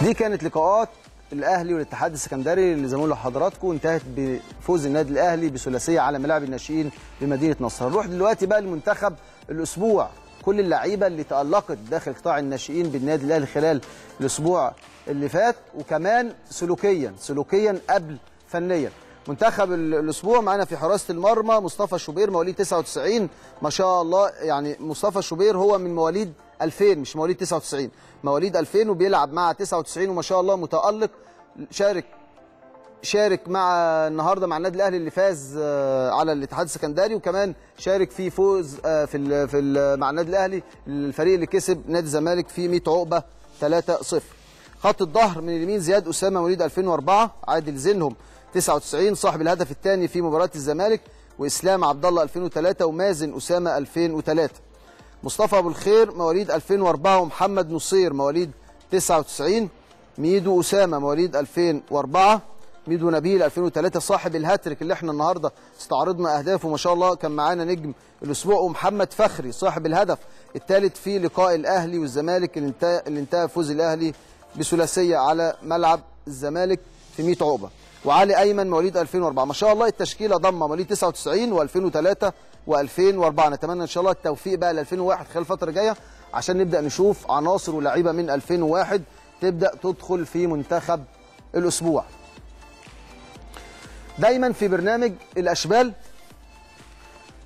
دي كانت لقاءات الاهلي والاتحاد السكندري اللي زي ما لحضراتكم انتهت بفوز النادي الاهلي بثلاثيه على ملاعب الناشئين بمدينه نصر نروح دلوقتي بقى لمنتخب الاسبوع كل اللعيبه اللي تالقت داخل قطاع الناشئين بالنادي الاهلي خلال الاسبوع اللي فات وكمان سلوكيا سلوكيا قبل فنيا منتخب الاسبوع معانا في حراسه المرمى مصطفى شوبير مواليد 99 ما شاء الله يعني مصطفى شوبير هو من مواليد 2000 مش مواليد 99 مواليد 2000 وبيلعب مع 99 وما شاء الله متالق شارك شارك مع النهارده مع النادي الاهلي اللي فاز على الاتحاد السكندري وكمان شارك في فوز في ال في ال مع النادي الاهلي الفريق اللي كسب نادي الزمالك في 100 عقبه 3-0 خط الظهر من اليمين زياد اسامه مواليد 2004 عادل زينهم 99 صاحب الهدف الثاني في مباراه الزمالك واسلام عبد الله 2003 ومازن اسامه 2003 مصطفى ابو الخير مواليد 2004 ومحمد نصير مواليد 99 ميدو اسامه مواليد 2004 ميدو نبيل 2003 صاحب الهاتريك اللي احنا النهارده استعرضنا اهدافه ما شاء الله كان معانا نجم الاسبوع ومحمد فخري صاحب الهدف الثالث في لقاء الاهلي والزمالك اللي انتهى اللي انتهى فوز الاهلي بثلاثيه على ملعب الزمالك في 100 عقبه وعلي ايمن مواليد 2004 ما شاء الله التشكيله ضمه مواليد 99 و2003 و2004 نتمنى ان شاء الله التوفيق بقى ل 2001 خلال الفتره الجايه عشان نبدا نشوف عناصر ولاعيبه من 2001 تبدا تدخل في منتخب الاسبوع دايما في برنامج الاشبال